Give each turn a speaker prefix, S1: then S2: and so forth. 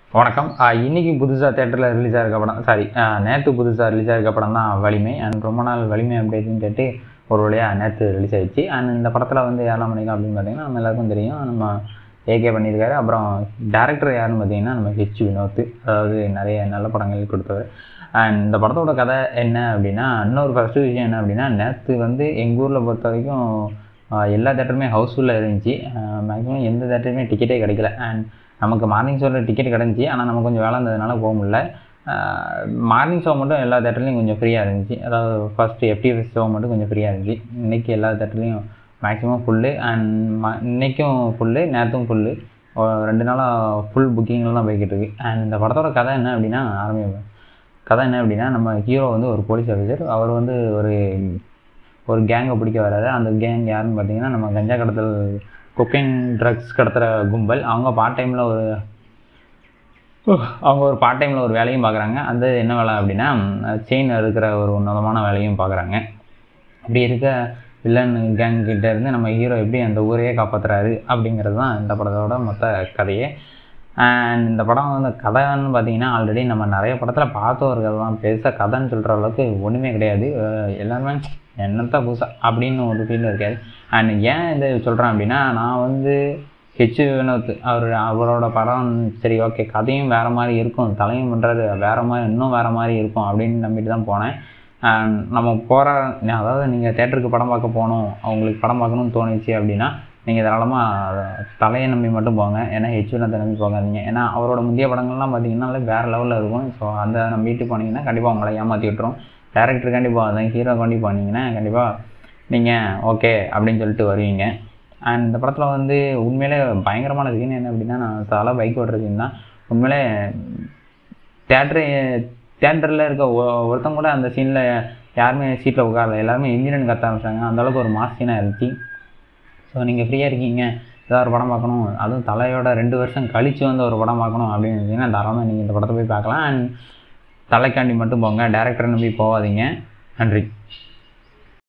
S1: வணக்கம் ஆஹ் இன்னைக்கு புதுசாக தேட்டரில் ரிலீஸ் ஆகிருக்க படம் சாரி நேற்று புதுசாக ரிலீஸ் ஆகிருக்க படம் தான் வலிமை அண்ட் ரொம்ப நாள் வலிமை அப்படின்னு கேட்டு ஒரு வழியாக நேற்று ரிலீஸ் ஆயிடுச்சு அண்ட் இந்த படத்தில் வந்து யாரெல்லாம் பண்ணிக்கலாம் அப்படின்னு பார்த்தீங்கன்னா நம்ம எல்லாருக்கும் தெரியும் நம்ம ஏகே பண்ணியிருக்காரு அப்புறம் டேரக்டர் யாருன்னு பார்த்தீங்கன்னா நம்ம ஹெச் வினோத் அதாவது நிறைய நல்ல படங்கள் கொடுத்தவர் அண்ட் இந்த படத்தோட கதை என்ன அப்படின்னா இன்னொரு ஃபஸ்ட்டு விஷயம் என்ன அப்படின்னா நேற்று வந்து எங்கள் ஊரில் பொறுத்த வரைக்கும் ஆஹ் எல்லா தேட்டருமே ஹவுஸ்ஃபுல்லாக இருந்துச்சு மேக்ஸிமம் எந்த தேட்டருமே டிக்கெட்டே கிடைக்கல அண்ட் நமக்கு மார்னிங் ஷோவில் டிக்கெட் கிடந்துச்சு ஆனால் நம்ம கொஞ்சம் வேலை இருந்ததுனால போக முடியல மார்னிங் ஷோ மட்டும் எல்லா தேட்டர்லையும் கொஞ்சம் ஃப்ரீயாக இருந்துச்சு அதாவது ஃபஸ்ட்டு எஃப்டிஎஃப் ஷோ மட்டும் கொஞ்சம் ஃப்ரீயாக இருந்துச்சு இன்றைக்கி எல்லா தேட்டர்லையும் மேக்ஸிமம் ஃபுல்லு அண்ட் ம இன்றைக்கும் ஃபுல்லு நேற்றும் ஃபுல்லு ரெண்டு நாளாக ஃபுல் புக்கிங்கில் தான் போய்கிட்டு இருக்கு அண்ட் இந்த படத்தோட கதை என்ன அப்படின்னா ஆரம்பிப்பேன் கதை என்ன அப்படின்னா நம்ம ஹீரோ வந்து ஒரு போலீஸ் ஆஃபீஸர் அவர் வந்து ஒரு ஒரு கேங்கை பிடிக்க வராரு அந்த கேங் யாருன்னு பார்த்தீங்கன்னா நம்ம கஞ்சா கடத்தல் கொக்கைன் ட்ரக்ஸ் கடத்துகிற கும்பல் அவங்க பார்ட் டைமில் ஒரு அவங்க ஒரு பார்ட் டைமில் ஒரு வேலையும் பார்க்குறாங்க அந்த என்ன வேலை அப்படின்னா செயின் இருக்கிற ஒரு உன்னதமான வேலையும் பார்க்குறாங்க அப்படி இருக்க வில்லன் கேங் கிட்ட இருந்து நம்ம ஹீரோ எப்படி அந்த ஊரையே காப்பாற்றுறாரு அப்படிங்கிறது தான் இந்த படத்தோட மொத்த கதையே அண்ட் இந்த படம் வந்து கதைன்னு பார்த்தீங்கன்னா ஆல்ரெடி நம்ம நிறைய படத்தில் பார்த்த ஒரு கதை தான் பெருசாக கதைன்னு சொல்கிற அளவுக்கு ஒன்றுமே கிடையாது அஹ் எல்லாருமே என்னத்தான் புதுசாக அப்படின்னு ஒரு ஃபீல் இருக்காது அண்ட் ஏன் இது சொல்கிறேன் அப்படின்னா நான் வந்து ஹெச் வினோத் அவர் அவரோட படம் சரி ஓகே கதையும் வேறு மாதிரி இருக்கும் தலையும் பண்ணுறது வேறு மாதிரி இன்னும் வேறு மாதிரி இருக்கும் அப்படின்னு நம்பிட்டு தான் போனேன் அண்ட் நம்ம போகிற அதாவது நீங்கள் தேட்டருக்கு படம் பார்க்க போகணும் அவங்களுக்கு படம் பார்க்கணும்னு தோணுச்சு அப்படின்னா நீங்கள் தாராளமாக தலையை நம்பி மட்டும் போங்க ஏன்னா ஹெச் வினத்தை நம்பி போகாதீங்க ஏன்னா அவரோட முந்தைய படங்கள்லாம் பார்த்தீங்கன்னா வேறு லெவலில் இருக்கும் ஸோ அந்த நம்பிட்டு போனீங்கன்னா கண்டிப்பாக உங்களை ஏமாற்றி விட்டுரும் டேரக்டருக்காண்டி போகாதீங்க ஹீரோக்காண்டி போனீங்கன்னா கண்டிப்பாக நீங்கள் ஓகே அப்படின்னு சொல்லிட்டு வருவீங்க அண்ட் இந்த படத்தில் வந்து உண்மையிலே பயங்கரமான சீன் என்ன அப்படின்னா நான் தலை பைக் ஓட்டுற சீன் தான் உண்மையிலே தேட்ரு தேட்டரில் இருக்க ஒ- ஒருத்தங்க கூட அந்த சீனில் யாருமே சீட்டில் உட்காரல எல்லாருமே இன்ஜினியர் கத்த ஆரம்பிச்சாங்க அந்தளவுக்கு ஒரு மாஸ் சீனாக இருந்துச்சு ஸோ நீங்கள் ஃப்ரீயாக இருக்கீங்க ஏதாவது ஒரு படம் பார்க்கணும் அதுவும் தலையோட ரெண்டு வருஷம் கழித்து வந்து ஒரு படம் பார்க்கணும் அப்படின்னு இருந்தீங்கன்னா தாராளமாக நீங்கள் இந்த படத்தை போய் பார்க்கலாம் அண்ட் தலைக்காண்டி மட்டும் போங்க டேரக்டரை நம்பி போகாதீங்க நன்றி